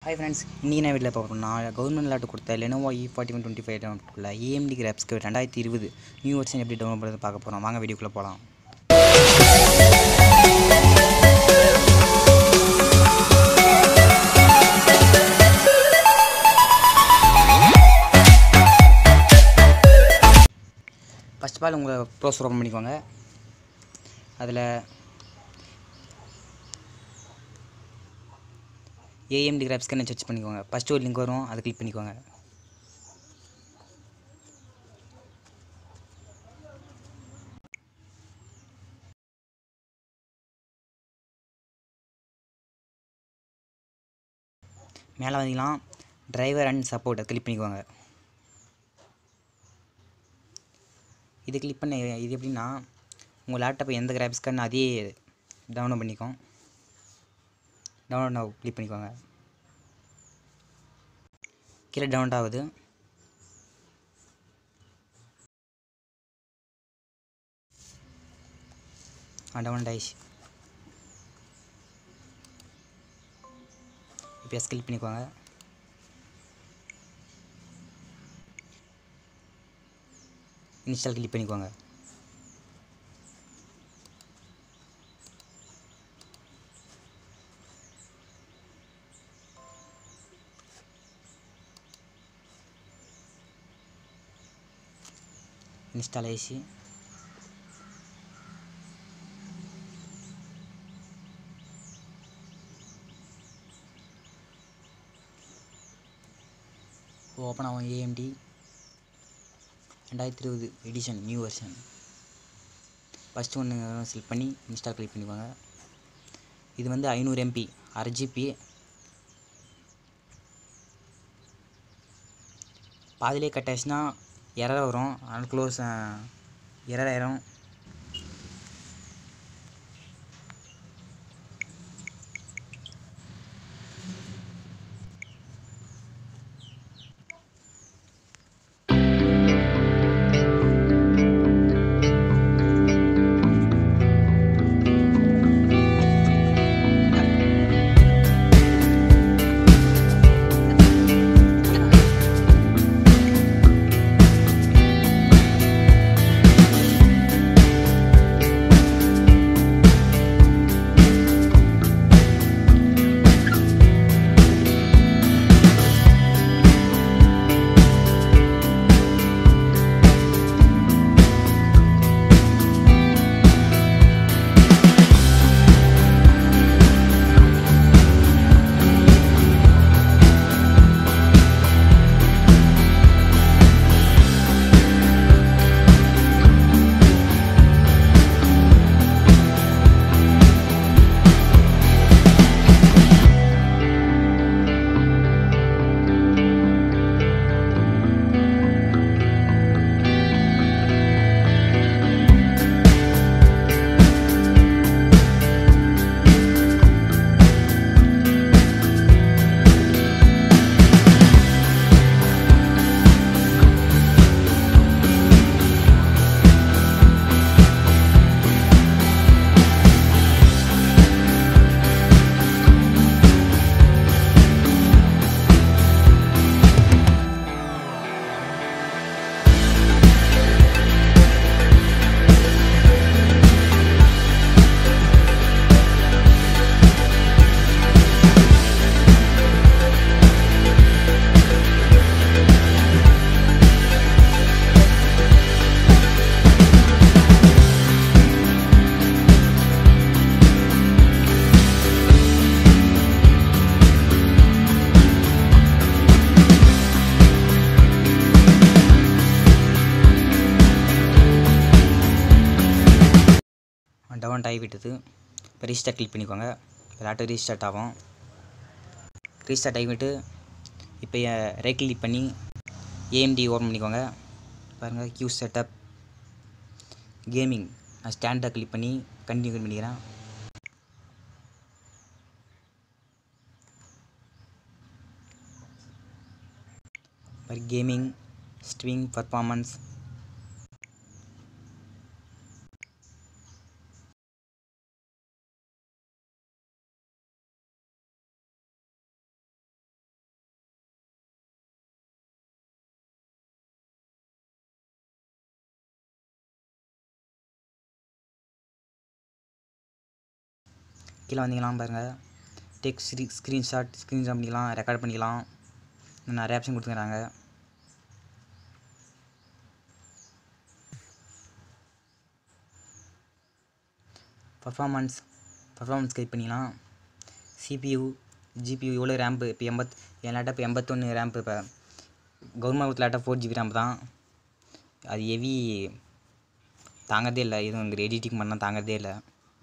hi friends இன்றைக்கி நான் வீட்டில் பார்ப்போம் நான் கவர்மெண்ட் லாட்டு கொடுத்த Lenovo E forty one twenty five உள்ள ஏஎம்டி கிராப்ஸ்க்கு ரெண்டாயிரத்தி இருபது நியூ வெர்ஷன் எப்படி டவுன்லோட் பண்ணுறது பார்க்க போகிறோம் வாங்க வீடியோக்குள்ளே போகலாம் ஃபஸ்ட் ஆஃப் ஆல் உங்கள் ப்ரோஸ் ஓப்பன் பண்ணிக்கோங்க அதில் ஏஎம்டி கிராப்ஸ்க்கு சர்ச் பண்ணிக்கோங்க ஃபஸ்ட்டு ஒரு லிங்க் வரும் அதை கிளிக் பண்ணிக்கோங்க மேலே வந்தீங்கன்னா டிரைவர் அண்ட் சப்போர்ட் அதை கிளிக் பண்ணிக்கோங்க இது கிளிக் பண்ண இது எப்படின்னா உங்கள் லேப்டாப் எந்த கிராஃபிக்ஸ் கார்டு அதே டவுன்லோட் பண்ணிக்கோம் டவுன்லோட் நான் கிளிக் பண்ணிக்கோங்க கீழே டவுன்லோட் ஆகுது ஆ டவுன்லோட் ஆயிடுச்சு இப்போ எஸ் கிளிக் பண்ணிக்கோங்க இன்ஸ்டால் கிளிக் பண்ணிக்கோங்க ఇన్స్టాల్ చేసి ஓப்பன் ஆகும் ஏஎம்டி ரெண்டாயிரத்தி இருபது எடிஷன் நியூ வெர்ஷன் ஃபஸ்ட்டு ஒன்று செலக்ட் பண்ணி இன்ஸ்டால் கிளிக் பண்ணிக்கோங்க இது வந்து ஐநூறு எம்பி அரை ஜிபி பாதிலே கட் ஆச்சுன்னா எரர் வரும் அதனால் க்ளோஸ் எரர் ஆயிரும் டவுன் ஆகிவிட்டது இப்போ ரீஸ்டார்ட் கிளிக் பண்ணிக்கோங்க லேப்டாப் ரீஸ்டார்ட் ஆகும் ரீஸ்டார்ட் ஆகிவிட்டு இப்போ ரைட் கிளிக் பண்ணி ஏஎம்டி ஓப்பன் பண்ணிக்கோங்க பாருங்கள் கியூ செட்டப் கேமிங் நான் ஸ்டாண்டை கிளிக் பண்ணி கண்டினியூ பண்ணிக்கிறேன் கேமிங் ஸ்ட்ரிங் பர்ஃபார்மன்ஸ் கீழே வந்தீங்கன்னா பாருங்கள் டெக் ஸ்க்ரீ ஸ்க்ரீன்ஷாட் ஸ்க்ரீன்ஷாட் பண்ணிக்கலாம் ரெக்கார்ட் பண்ணிக்கலாம் இன்னும் நிறைய ஆப்ஷன் கொடுத்துருக்காங்க பர்ஃபார்மன்ஸ் பர்ஃபார்மன்ஸ் கைட் பண்ணிக்கலாம் சிபியூ ஜிபியூ எவ்வளோ ரேம்பு இப்போ எண்பத் என் லேப்டாப் எண்பத்தொன்று ரேம்பு இப்போ கவர்மெண்ட் கொடுத்த லேப்டாப் ஃபோர் ஜிபி ரேம் தான் அது ஹெவி தாங்கறதே இல்லை எதுவும் இங்கே எடிட்டிங் பண்ணால் தாங்கறதே இல்லை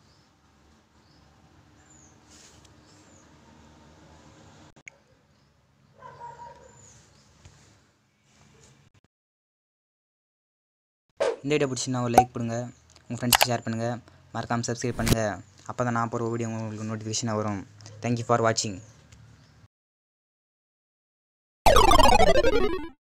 இந்த வீடியோ பிடிச்சிருந்தா ஒரு லைக் கொடுங்க உங்கள் ஃப்ரெண்ட்ஸ்க்கு ஷேர் பண்ணுங்கள் மறக்காமல் சப்ஸ்கிரைப் பண்ணுங்கள் அப்போ தான் நான் போகிற வீடியோ உங்களுக்கு நோட்டிஃபிகேஷனாக வரும் தேங்க்யூ ஃபார் வாட்சிங்